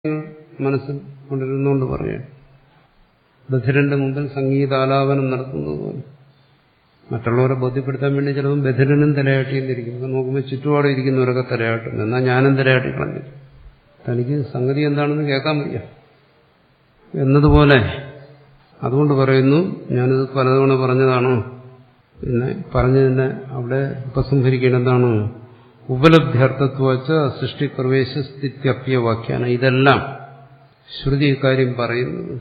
മനസ്സിൽ കൊണ്ടിരുന്നുകൊണ്ട് പറയാം ബധിരന്റെ മുമ്പിൽ സംഗീതാലാപനം നടത്തുന്നത് പോലെ മറ്റുള്ളവരെ ബോധ്യപ്പെടുത്താൻ വേണ്ടി ചിലപ്പോൾ ബധിരനും തലയാട്ടിയെന്നിരിക്കും ഇപ്പം നോക്കുമ്പോൾ ചുറ്റുപാടും ഇരിക്കുന്നവരൊക്കെ തലയാട്ടുന്നു എന്നാൽ ഞാനും തലയാട്ടി കളഞ്ഞു തനിക്ക് സംഗതി എന്താണെന്ന് കേൾക്കാൻ വയ്യ എന്നതുപോലെ അതുകൊണ്ട് പറയുന്നു ഞാനിത് പലതവണ പറഞ്ഞതാണ് പിന്നെ പറഞ്ഞതിനെ അവിടെ ഉപസംഹരിക്കേണ്ട എന്താണ് ഉപലബ്ധ്യർത്ഥത്വച്ച സൃഷ്ടിപ്രവേശ സ്ഥിത്യപ്യ വാക്യാന ഇതെല്ലാം ശ്രുതി ഇക്കാര്യം പറയുന്നത്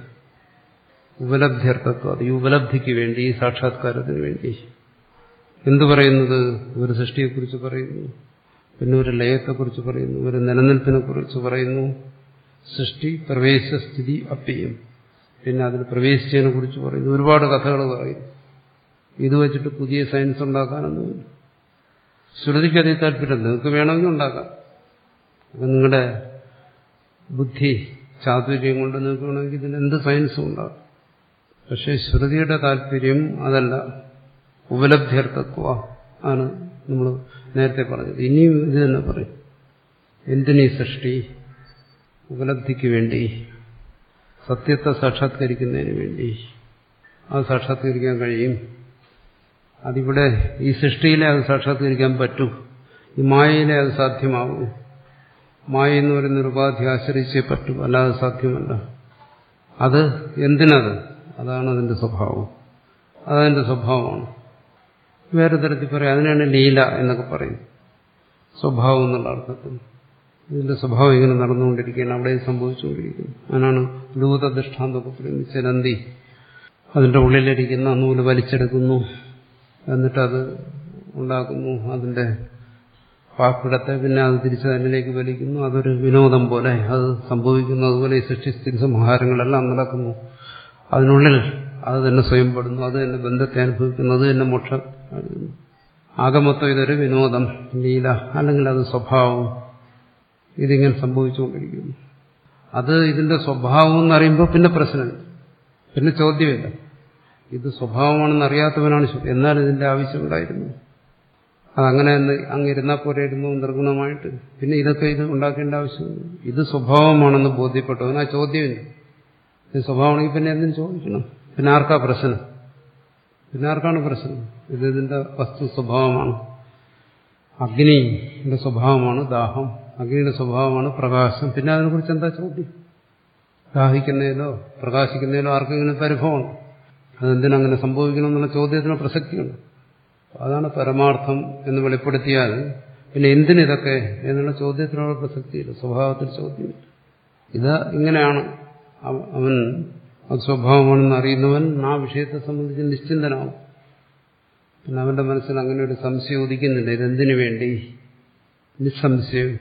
ഉപലബ്ധ്യർത്ഥത്വം അത് ഈ ഉപലബ്ധിക്ക് വേണ്ടി ഈ സാക്ഷാത്കാരത്തിന് വേണ്ടി എന്തു പറയുന്നത് ഒരു സൃഷ്ടിയെക്കുറിച്ച് പറയുന്നു പിന്നെ ഒരു ലയത്തെക്കുറിച്ച് പറയുന്നു ഒരു നിലനിൽപ്പിനെ കുറിച്ച് പറയുന്നു സൃഷ്ടി പ്രവേശസ്ഥിതി അപ്യം പിന്നെ അതിൽ പ്രവേശിച്ചതിനെ കുറിച്ച് പറയുന്നു ഒരുപാട് കഥകൾ പറയുന്നു ഇത് വെച്ചിട്ട് പുതിയ സയൻസ് ഉണ്ടാക്കാനൊന്നുമില്ല ശ്രുതിക്ക് അതേ താല്പര്യം നിങ്ങൾക്ക് വേണമെങ്കിൽ ഉണ്ടാക്കാം അപ്പം നിങ്ങളുടെ ബുദ്ധി ചാതുര്യം കൊണ്ട് നിങ്ങൾക്ക് വേണമെങ്കിൽ ഇതിന് എന്ത് സയൻസും ഉണ്ടാകും പക്ഷെ ശ്രുതിയുടെ താല്പര്യം അതല്ല ഉപലബ്ധ്യർത്ഥത്വ ആണ് നമ്മൾ നേരത്തെ പറഞ്ഞത് ഇനിയും ഇത് തന്നെ പറയും എന്തിനീ സൃഷ്ടി ഉപലബ്ധിക്ക് വേണ്ടി സത്യത്തെ സാക്ഷാത്കരിക്കുന്നതിന് വേണ്ടി അത് സാക്ഷാത്കരിക്കാൻ കഴിയും അതിവിടെ ഈ സൃഷ്ടിയിലെ അത് സാക്ഷാത്കരിക്കാൻ പറ്റൂ ഈ മായയിലെ അത് സാധ്യമാകൂ മായ എന്ന് പറയുന്ന ഒരു ഉപാധി ആശ്രയിച്ചേ പറ്റൂ അല്ലാതെ സാധ്യമല്ല അത് എന്തിനത് അതാണ് അതിന്റെ സ്വഭാവം അതതിന്റെ സ്വഭാവമാണ് വേറെ തരത്തിൽ പറയാം അതിനാണ് ലീല എന്നൊക്കെ പറയും സ്വഭാവം എന്നുള്ള അർത്ഥത്തിൽ ഇതിന്റെ സ്വഭാവം ഇങ്ങനെ നടന്നുകൊണ്ടിരിക്കുകയാണ് അവിടെ സംഭവിച്ചുകൊണ്ടിരിക്കുന്നു അതിനാണ് ലൂത ദൃഷ്ടാന്തമൊക്കെ പറയുന്നത് ചിലന്തി അതിന്റെ ഉള്ളിലിരിക്കുന്ന നൂല് വലിച്ചെടുക്കുന്നു എന്നിട്ടത് ഉണ്ടാക്കുന്നു അതിന്റെ പാപ്പിടത്തെ പിന്നെ അത് തിരിച്ച് തന്നിലേക്ക് വലിക്കുന്നു അതൊരു വിനോദം പോലെ അത് സംഭവിക്കുന്നു അതുപോലെ ഈ സൃഷ്ടിസ്ഥിതി സംഹാരങ്ങളെല്ലാം നടക്കുന്നു അതിനുള്ളിൽ അത് തന്നെ സ്വയംപ്പെടുന്നു അത് തന്നെ ബന്ധത്തെ അനുഭവിക്കുന്നു അത് തന്നെ മോക്ഷം ആകെ മൊത്തം ഇതൊരു വിനോദം ലീല അല്ലെങ്കിൽ അത് സ്വഭാവം ഇതിങ്ങനെ സംഭവിച്ചുകൊണ്ടിരിക്കുന്നു അത് ഇതിന്റെ സ്വഭാവം എന്നറിയുമ്പോൾ പിന്നെ പ്രശ്നമില്ല പിന്നെ ചോദ്യമില്ല ഇത് സ്വഭാവമാണെന്ന് അറിയാത്തവനാണ് എന്നാൽ ഇതിന്റെ ആവശ്യമുണ്ടായിരുന്നു അതങ്ങനെ അങ്ങിരുന്നാൽ പോരായിരുന്നു നിർഗുണമായിട്ട് പിന്നെ ഇതൊക്കെ ഇത് ഉണ്ടാക്കേണ്ട ആവശ്യമില്ല ഇത് സ്വഭാവമാണെന്ന് ബോധ്യപ്പെട്ടവൻ ആ ചോദ്യമില്ല ഇത് സ്വഭാവമാണെങ്കിൽ പിന്നെ എന്തും ചോദിക്കണം പിന്നെ ആർക്കാ പ്രശ്നം പിന്നെ ആർക്കാണ് പ്രശ്നം ഇത് ഇതിന്റെ വസ്തു സ്വഭാവമാണ് അഗ്നിയുടെ സ്വഭാവമാണ് ദാഹം അഗ്നിയുടെ സ്വഭാവമാണ് പ്രകാശം പിന്നെ അതിനെക്കുറിച്ച് എന്താ ചോദ്യം ദാഹിക്കുന്നതിലോ പ്രകാശിക്കുന്നതിലോ ആർക്കെങ്കിലും പരിഭവമുണ്ട് അതെന്തിനങ്ങനെ സംഭവിക്കണം എന്നുള്ള ചോദ്യത്തിന് പ്രസക്തിയുണ്ട് അതാണ് പരമാർത്ഥം എന്ന് വെളിപ്പെടുത്തിയാൽ പിന്നെ എന്തിനിതൊക്കെ എന്നുള്ള ചോദ്യത്തിനുള്ള പ്രസക്തിയില്ല സ്വഭാവത്തിൽ ചോദ്യമില്ല ഇത് ഇങ്ങനെയാണ് അവൻ അത് സ്വഭാവമാണെന്ന് അറിയുന്നവൻ ആ വിഷയത്തെ സംബന്ധിച്ച് നിശ്ചിന്തനാവും പിന്നെ അവന്റെ മനസ്സിൽ അങ്ങനെ ഒരു സംശയം ഉദിക്കുന്നില്ല ഇതെന്തിനു വേണ്ടി നിസ്സംശയം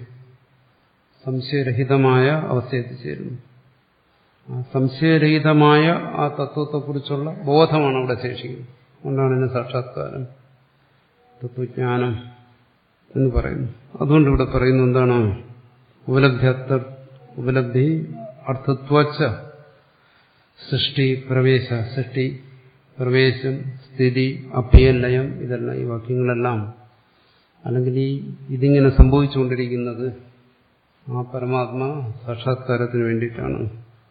സംശയരഹിതമായ അവസ്ഥയെത്തിച്ചേരുന്നു ആ സംശയരഹിതമായ ആ തത്വത്തെക്കുറിച്ചുള്ള ബോധമാണ് അവിടെ ശേഷിക്കുന്നത് അതുകൊണ്ടാണ് ഇതിന് സാക്ഷാത്കാരം തത്വജ്ഞാനം എന്ന് പറയുന്നു അതുകൊണ്ട് ഇവിടെ പറയുന്നു എന്താണ് ഉപലബ്ധി ഉപലബ്ധി അർത്ഥത്വച്ച സൃഷ്ടി പ്രവേശ സൃഷ്ടി പ്രവേശം സ്ഥിതി അഭ്യലയം ഇതെല്ലാം ഈ വാക്യങ്ങളെല്ലാം അല്ലെങ്കിൽ ഈ ഇതിങ്ങനെ സംഭവിച്ചുകൊണ്ടിരിക്കുന്നത് ആ പരമാത്മ സാക്ഷാത്കാരത്തിന് വേണ്ടിയിട്ടാണ്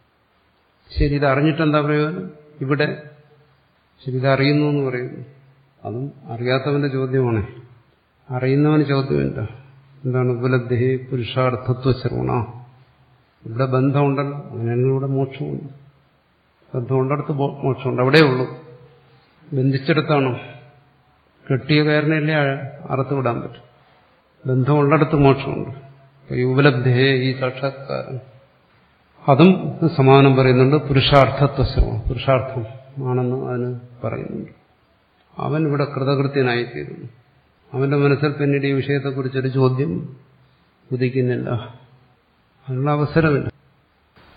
ശരി ഇത് അറിഞ്ഞിട്ടെന്താ പ്രയോജനം ഇവിടെ ശരി ഇത് അറിയുന്നു എന്ന് പറയുന്നു അതും അറിയാത്തവന്റെ ചോദ്യമാണ് അറിയുന്നവന് ചോദ്യമില്ല എന്താണ് ഉപലബ്ധി പുരുഷാർത്ഥത്വ ശ്രവണ ഇവിടെ ബന്ധമുണ്ടല്ലോ അങ്ങനെയാണെങ്കിൽ ഇവിടെ മോക്ഷമുണ്ട് ബന്ധമുണ്ടടുത്ത് മോക്ഷമുണ്ട് അവിടെ ഉള്ളൂ ബന്ധിച്ചെടുത്താണോ കെട്ടിയ കയറിനല്ലേ അറുത്ത് വിടാൻ പറ്റും ബന്ധമുള്ളിടത്ത് മോക്ഷമുണ്ട് ഈ ഉപലബ്ധിയെ ഈ സാക്ഷാത്കാരം അതും സമാനം പറയുന്നുണ്ട് പുരുഷാർത്ഥത്വ ശ്രമം പുരുഷാർത്ഥം ആണെന്ന് അതിന് പറയുന്നുണ്ട് അവൻ ഇവിടെ കൃതകൃത്യനായിത്തീരുന്നു അവന്റെ മനസ്സിൽ പിന്നീട് ഈ വിഷയത്തെക്കുറിച്ചൊരു ചോദ്യം ഉദിക്കുന്നില്ല അതിനുള്ള അവസരമില്ല